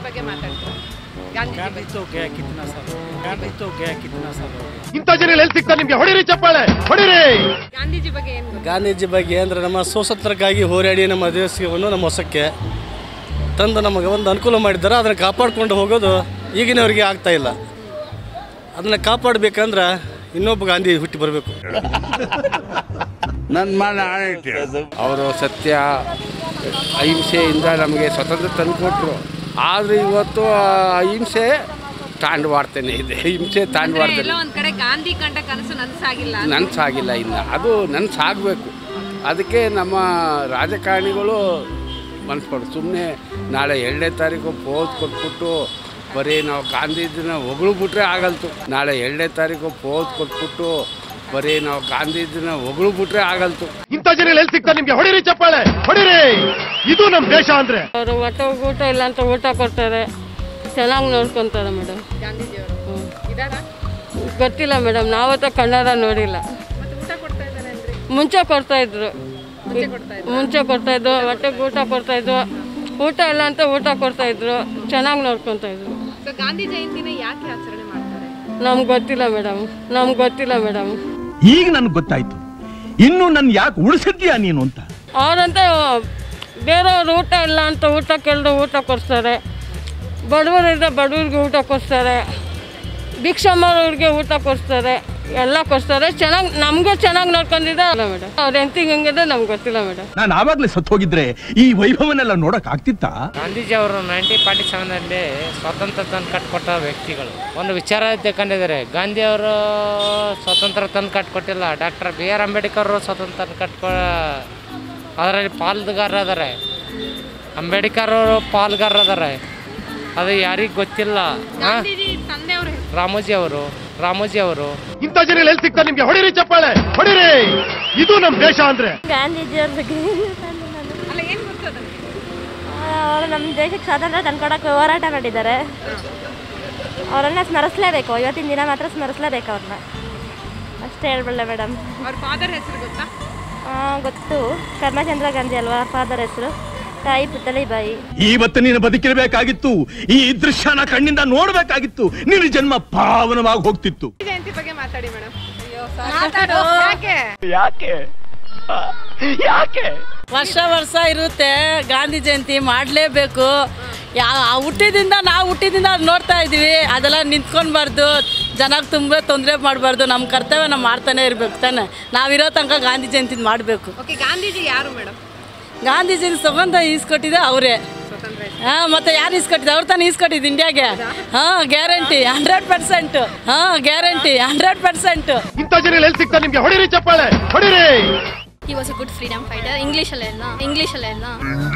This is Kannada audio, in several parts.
ಬಗ್ಗೆ ಮಾತಾಡ್ತಾರೆ ಗಾಂಧೀಜಿ गांधी तो गया कितना साल हो गया गांधी तो गया कितना साल हो गया ಇಂಥ ಜನ ಎಲ್ಲಿ ಸಿಗ್ತಾರೆ ನಿಮ್ಗೆ ಹೊಡಿರಿ ಚಪ್ಪಾಳೆ ಹೊಡಿರಿ ಗಾಂಧೀಜಿ ಬಗ್ಗೆ ಏನು ಗೊತ್ತು ಗಾಂಧೀಜಿ ಬಗ್ಗೆ ಅಂದರೆ ನಮ್ಮ ಸ್ವಾತಂತ್ರ್ಯಕ್ಕಾಗಿ ಹೋರಾಡಿ ನಮ್ಮ ದೇಶವನ್ನು ನಮ್ಮ ಹೊಸಕ್ಕೆ ತಂದು ನಮಗೆ ಒಂದು ಅನುಕೂಲ ಮಾಡಿದ್ದಾರೆ ಅದನ್ನು ಕಾಪಾಡ್ಕೊಂಡು ಹೋಗೋದು ಈಗಿನವರಿಗೆ ಆಗ್ತಾ ಇಲ್ಲ ಅದನ್ನು ಕಾಪಾಡಬೇಕಂದ್ರೆ ಇನ್ನೊಬ್ಬ ಗಾಂಧಿ ಹುಟ್ಟಿ ಬರಬೇಕು ನನ್ನ ಮನ ಅವರು ಸತ್ಯ ಅಹಿಂಸೆಯಿಂದ ನಮಗೆ ಸ್ವತಂತ್ರ ತಂದುಕೊಟ್ರು ಆದರೆ ಇವತ್ತು ಆ ಅಹಿಂಸೆ ತಾಂಡವಾಡ್ತಾನೆ ಇದೆ ಹಿಂಸೆ ಅಂದ್ರೆ ತಾಂಡವಾಡ್ತಾನೆ ಎಲ್ಲೋ ಒಂದ್ ಕಡೆ ಗಾಂಧಿ ಕಂಡ ಕನಸು ನನ್ಸಾಗಿಲ್ಲ ನನ್ಸಾಗಿಲ್ಲ ಇನ್ನು ಅದು ನನ್ಸಾಗಬೇಕು ಅದಕ್ಕೆ ನಮ್ಮ ರಾಜಕಾರಣಿಗಳು ಮನ್ಸ್ಕೊಡು ಸುಮ್ಮನೆ ನಾಳೆ ಎರಡನೇ ತಾರೀಕು ಪೋಸ್ ಕೊಟ್ಬಿಟ್ಟು ಬರೀ ನಾವು ಗಾಂಧೀಜಿನ ಹೊಗಳು ಬಿಟ್ರೆ ಆಗಲ್ತು ನಾಳೆ ಎರಡನೇ ತಾರೀಕು ಪೋಸ್ ಕೊಟ್ಬಿಟ್ಟು ಬರೀ ನಾವು ಗಾಂಧೀಜಿನ ಹೊಗಳು ಬಿಟ್ರೆ ಆಗಲ್ತು ಇಂಥ ಜನ ಎಲ್ಲಿ ಸಿಗ್ತಾರೆ ನಿಮ್ಗೆ ಹೊಡಿರಿ ಚಪ್ಪಾಳೆ ಹೊಡಿರಿ ಇದು ನಮ್ಮ ದೇಶ ಅಂದ್ರೆ ಅವರು ಹೊಟ್ಟೆ ಊಟ ಇಲ್ಲ ಅಂತ ಊಟ ಕೊಡ್ತಾರೆ ಚೆನ್ನಾಗಿ ನೋಡ್ಕೊತಾರೆ ಮೇಡಮ್ ಗಾಂಧೀಜಿಯವರು ಇದಾರ ಗೊತ್ತಿಲ್ಲ ಮೇಡಮ್ ನಾವತ್ತ ಕನ್ನಡ ನೋಡಿಲ್ಲ ಮತ್ತೆ ಊಟ ಕೊಡ್ತಾ ಇದ್ದಾರೆ ಅಂದ್ರೆ ಮುಂಚೆ ಕೊಡ್ತಾ ಇದ್ರು ಮುಂಚೆ ಕೊಡ್ತಾ ಇದ್ರು ಮುಂಚೆ ಕೊಡ್ತಾ ಇದ್ರು ಹೊಟ್ಟೆಗೆ ಊಟ ಕೊಡ್ತಾ ಇದ್ರು ಊಟ ಇಲ್ಲ ಅಂತ ಊಟ ಕೊಡ್ತಾ ಇದ್ರು ಚೆನ್ನಾಗಿ ನೋಡ್ಕೊತ ಇದ್ರು ಸೊ ಗಾಂಧಿ ಜಯಂತಿನ ಯಾಕೆ ಆಚರಣೆ ಮಾಡ್ತಾರೆ ನಮ್ಗೆ ಗೊತ್ತಿಲ್ಲ ಮೇಡಮ್ ನಮ್ಗೆ ಗೊತ್ತಿಲ್ಲ ಮೇಡಮ್ ಈಗ ನನ್ಗೆ ಗೊತ್ತಾಯ್ತು ಇನ್ನು ನನ್ ಯಾಕೆ ಉಳಿಸಿದ್ಯಾ ನೀನು ಅಂತ ಅವರಂತ ಬೇರೆಯವ್ರು ಊಟ ಇಲ್ಲ ಅಂತ ಊಟ ಕೇಳಿದ್ರೆ ಊಟ ಕೊಡ್ತಾರೆ ಬಡವರಿದ್ದ ಬಡವ್ರಿಗೆ ಊಟ ಕೊಡ್ತಾರೆ ಭಿಕ್ಷೆ ಮಾಡೋರಿಗೆ ಊಟ ಕೊಡ್ತಾರೆ ಎಲ್ಲ ಕೊಡ್ತಾರೆ ಚೆನ್ನಾಗಿ ನಮಗೂ ಚೆನ್ನಾಗಿ ನೋಡ್ಕೊಂಡಿದ್ದೆ ಅಲ್ಲ ಮೇಡಮ್ ಅವ್ರ ಹೆಂಡತಿಗೆ ಹೆಂಗಿದೆ ನಮ್ಗೆ ಗೊತ್ತಿಲ್ಲ ಮೇಡಮ್ ನಾನು ಆವಾಗ್ಲೇ ಸತ್ತು ಹೋಗಿದ್ರೆ ಈ ವೈಭವನೆಲ್ಲ ನೋಡಕ್ ಆಗ್ತಿತ್ತಾ ಗಾಂಧೀಜಿ ಅವರು ನೈನ್ಟೀನ್ ಫಾರ್ಟಿ ಸೆವೆನಲ್ಲಿ ಸ್ವಾತಂತ್ರ್ಯ ತಂದು ಕಟ್ಕೊಟ್ಟ ವ್ಯಕ್ತಿಗಳು ಒಂದು ವಿಚಾರ ತಿಳ್ಕೊಂಡಿದ್ದಾರೆ ಗಾಂಧಿ ಅವರು ಸ್ವಾತಂತ್ರ್ಯ ತಂದು ಕಟ್ಕೊಟ್ಟಿಲ್ಲ ಡಾಕ್ಟರ್ ಬಿ ಆರ್ ಅಂಬೇಡ್ಕರ್ ಅವರು ಸ್ವಾತಂತ್ರ್ಯ ಕಟ್ಕೊ ಅದರಲ್ಲಿ ಪಾಲ್ಗಾರ ಅದಾರೆ ಅಂಬೇಡ್ಕರ್ ಅವರು ಪಾಲ್ಗಾರ ಅದಾರೆ ಅದು ಯಾರಿಗೆ ಗೊತ್ತಿಲ್ಲ ಹಾಂ ಗಾಂಧೀಜಿ ತಂದೆಯವರು ರಾಮೋಜಿ ಅವರು ರಾಮೋಜಿ ಅವರು ಇಂಥ ಜನ ಎಲ್ಲಿ ಸಿಗ್ತಾರೆ ನಿಮ್ಗೆ ಹೊಡಿರಿ ಚಪ್ಪಾಳೆ ಹೊಡಿರಿ ಇದು ನಮ್ಮ ದೇಶ ಅಂದ್ರೆ ಗಾಂಧೀಜಿಯವ್ರ ಬಗ್ಗೆ ಅಲ್ಲ ಏನ್ ಗೊತ್ತು ಅದಕ್ಕೆ ಅವರು ನಮ್ಮ ದೇಶಕ್ಕೆ ಸ್ವಾತಂತ್ರ್ಯ ತಂದ್ಕೊಡಕ್ಕೆ ಹೋರಾಟ ಮಾಡಿದ್ದಾರೆ ಅವರನ್ನ ಸ್ಮರಿಸಲೇಬೇಕು ಇವತ್ತಿನ ದಿನ ಮಾತ್ರ ಸ್ಮರಿಸಲೇಬೇಕು ಅವ್ರನ್ನ ಅಷ್ಟೇ ಹೇಳ್ಬಲ್ಲೆ ಮೇಡಮ್ ಅವ್ರ ಫಾದರ್ ಹೆಸರು ಗೊತ್ತಾ ಗೊತ್ತು ಕರ್ಮಚಂದ್ರ ಗಾಂಧಿ ಅಲ್ವಾ ಫಾದರ್ ಹೆಸರು ತಾಯಿ ಪುತ್ತಳಿಬಾಯಿ ಇವತ್ತು ನೀನು ಬದುಕಿರಬೇಕಾಗಿತ್ತು ಈ ದೃಶ್ಯನ ಕಣ್ಣಿಂದ ನೋಡ್ಬೇಕಾಗಿತ್ತು ನಿನ್ನ ಜನ್ಮ ಪಾವನವಾಗಿ ಹೋಗ್ತಿತ್ತು ಗಾಂಧಿ ಜಯಂತಿ ಬಗ್ಗೆ ಮಾತಾಡಿ ಮೇಡಮ್ ಅಯ್ಯೋ ಯಾಕೆ ಯಾಕೆ ಯಾಕೆ ವರ್ಷ ವರ್ಷ ಇರುತ್ತೆ ಗಾಂಧಿ ಜಯಂತಿ ಮಾಡಲೇಬೇಕು ಯಾ ಹುಟ್ಟಿದಿಂದ ನಾವು ಹುಟ್ಟಿದಿಂದ ಅದು ನೋಡ್ತಾ ಇದ್ದೀವಿ ಅದೆಲ್ಲ ನಿಂತ್ಕೊಳ್ಬಾರ್ದು ಜನಕ್ಕೆ ತುಂಬ ತೊಂದರೆ ಮಾಡಬಾರ್ದು ನಮ್ಮ ಕರ್ತವ್ಯ ನಾವು ಮಾಡ್ತಾನೆ ಇರ್ಬೇಕು ತಾನೆ ನಾವಿರೋ ತನಕ ಗಾಂಧಿ ಜಯಂತಿ ಮಾಡಬೇಕು ಓಕೆ ಗಾಂಧೀಜಿ ಯಾರು ಮೇಡಮ್ ಗಾಂಧೀಜಿ ಸಂಬಂಧ ಈಸ್ಕೊಟ್ಟಿದೆ ಅವರೇ ಸ್ವತಂತ್ರ ಹಾಂ ಮತ್ತೆ ಯಾರು ಈಸ್ಕೊಟ್ಟಿದ್ದು ಅವ್ರು ತಾನೇ ಈಸ್ಕೊಟ್ಟಿದ್ದು ಇಂಡಿಯಾಗೆ ಹಾಂ ಗ್ಯಾರಂಟಿ ಹಂಡ್ರೆಡ್ ಪರ್ಸೆಂಟ್ ಹಾಂ ಗ್ಯಾರಂಟಿ ಹಂಡ್ರೆಡ್ ಪರ್ಸೆಂಟ್ ಇಂಥ ಜನ ಎಲ್ಲಿ ಸಿಗ್ತಾರೆ ನಿಮ್ಗೆ ಹೊಡಿರಿ ಚಪ್ಪಾಳೆ ಹೊಡಿರಿ ಈ was a good freedom fighter ಇಂಗ್ಲೀಷಲ್ಲೆಲ್ಲ ಇಂಗ್ಲೀಷಲ್ಲೆಲ್ಲ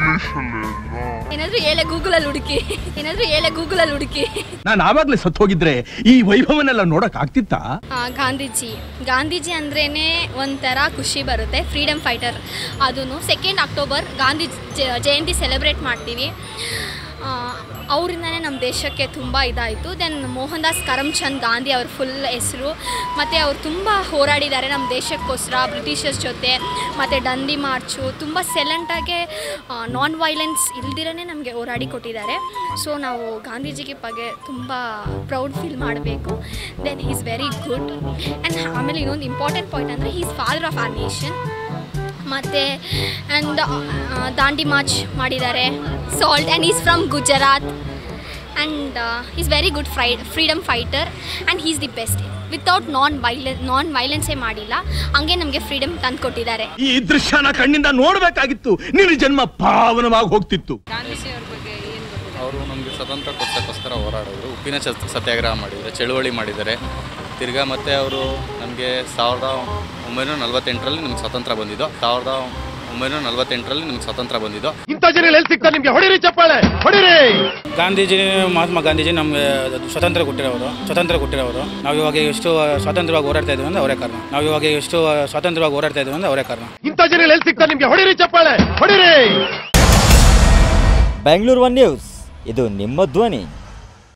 ಏನಾದರೂ ಹೇಳೆ ಗೂಗಲಲ್ಲಿ ಹುಡುಕಿ ಏನಾದರೂ ಹೇಳೆ ಗೂಗಲಲ್ಲಿ ಹುಡುಕಿ ನಾನು ಆವಾಗ್ಲೇ ಸತ್ತು ಹೋಗಿದ್ರೆ ಈ ವೈಭವನೆಲ್ಲ ನೋಡಕ್ ಆಗ್ತಿತ್ತಾ ಆ, ಗಾಂಧೀಜಿ ಗಾಂಧೀಜಿ ಅಂದ್ರೇ ಒಂಥರ ಖುಷಿ ಬರುತ್ತೆ ಫ್ರೀಡಮ್ ಫೈಟರ್ ಅದೂ ಸೆಕೆಂಡ್ ಅಕ್ಟೋಬರ್ ಗಾಂಧಿ ಜ- ಜಯಂತಿ ಸೆಲೆಬ್ರೇಟ್ ಮಾಡ್ತೀವಿ ಆ, ಅವರಿಂದನೇ ನಮ್ಮ ದೇಶಕ್ಕೆ ತುಂಬ ಇದಾಯಿತು ದೆನ್ ಮೋಹನ್ ದಾಸ್ ಕರಮ್ಚಂದ್ ಗಾಂಧಿ ಅವ್ರ ಫುಲ್ ಹೆಸರು ಮತ್ತು ಅವ್ರು ತುಂಬ ಹೋರಾಡಿದ್ದಾರೆ ನಮ್ಮ ದೇಶಕ್ಕೋಸ್ಕರ ಬ್ರಿಟಿಷರ್ಸ್ ಜೊತೆ ಮತ್ತು ದಂಡಿ ಮಾರ್ಚು ತುಂಬ ಸೆಲೆಂಟಾಗೆ ನಾನ್ ವೈಲೆನ್ಸ್ ಇಲ್ದಿರೇ ನಮಗೆ ಹೋರಾಡಿ ಕೊಟ್ಟಿದ್ದಾರೆ ಸೊ ನಾವು ಗಾಂಧೀಜಿಗೆ ಬಗ್ಗೆ ತುಂಬ ಪ್ರೌಡ್ ಫೀಲ್ ಮಾಡಬೇಕು then is very good and ಆಮೇಲೆ ಇನ್ನೊಂದು ಇಂಪಾರ್ಟೆಂಟ್ ಪಾಯಿಂಟ್ ಅಂದರೆ is father of our nation ಮತ್ತು ಆ್ಯಂಡ್ ದಾಂಡಿ ಮಾರ್ಚ್ ಮಾಡಿದ್ದಾರೆ salt and is from Gujarat and is very good ಫ್ರೈ freedom fighter and is the best without non ವೈಲೆನ್ ನಾನ್ ವೈಲೆನ್ಸೇ ಮಾಡಿಲ್ಲ ಹಂಗೆ ನಮಗೆ ಫ್ರೀಡಮ್ ತಂದು ಕೊಟ್ಟಿದ್ದಾರೆ ಈ ದೃಶ್ಯನ ಕಣ್ಣಿಂದ ನೋಡ್ಬೇಕಾಗಿತ್ತು ನಿನ್ನ ಜನ್ಮ ಪಾವನವಾಗಿ ಹೋಗ್ತಿತ್ತು ಗಾಂಧೀಜಿ ಅವ್ರ ಬಗ್ಗೆ ಏನು ಗೊತ್ತಿದೆ ಅವರು ನಮಗೆ ಸ್ವತಂತ್ರ ಕೊಡ್ಸೋಕ್ಕೋಸ್ಕರ ಹೋರಾಡಿದ್ರು ಉಪ್ಪಿನ ಚ- ಸತ್ಯಾಗ್ರಹ ಮಾಡಿದ್ದಾರೆ ಚಳುವಳಿ ಮಾಡಿದ್ದಾರೆ ತಿರ್ಗಾ ಮತ್ತೆ ಅವರು ನಮಗೆ ಸಾವಿರದ ಒಂಬೈನೂರ ನಲವತ್ತೆಂಟರಲ್ಲಿ ನಮ್ಗೆ ಸ್ವಾತಂತ್ರ್ಯ ಬಂದಿದ್ದು ಸಾವಿರದ ಒಂಬೈನೂರ ನಲವತ್ತೆಂಟರಲ್ಲಿ ನಮ್ಗೆ ಸ್ವಾತಂತ್ರ್ಯ ಬಂದಿದ್ದು ಇಂಥ ಜನ ಎಲ್ಲಿ ಸಿಗ್ತಾರೆ ನಿಮ್ಗೆ ಹೊಡಿರಿ ಚಪ್ಪಾಳೆ ಹೊಡಿರಿ ಗಾಂಧೀಜಿ ಮಹಾತ್ಮ ಗಾಂಧೀಜಿ ನಮಗೆ ಸ್ವಾತಂತ್ರ್ಯ ಕೊಟ್ಟಿರೋರು ಸ್ವಾತಂತ್ರ್ಯ ಕೊಟ್ಟಿರೋರು ನಾವು ಇವಾಗ ಎಷ್ಟು ಸ್ವಾತಂತ್ರ್ಯವಾಗಿ ಹೋರಾಡ್ತಾ ಇದ್ದೀವಿ ಅಂದ್ರೆ ಅವರೇ ಕಾರಣ ನಾವು ಇವಾಗ ಎಷ್ಟು ಸ್ವಾತಂತ್ರ್ಯವಾಗಿ ಹೋರಾಡ್ತಾ ಇದ್ದೀವಿ ಅಂದ್ರೆ ಅವರೇ ಕಾರಣ ಇಂಥ ಜನ ಎಲ್ಲಿ ಸಿಗ್ತಾರೆ ನಿಮ್ಗೆ ಹೊಡಿರಿ ಚಪ್ಪಾಳೆ ಹೊಡಿರಿ ಬೆಂಗಳೂರು ಒನ್ ನ್ಯೂಸ್ ಇದು ನಿಮ್ಮ ಧ್ವನಿ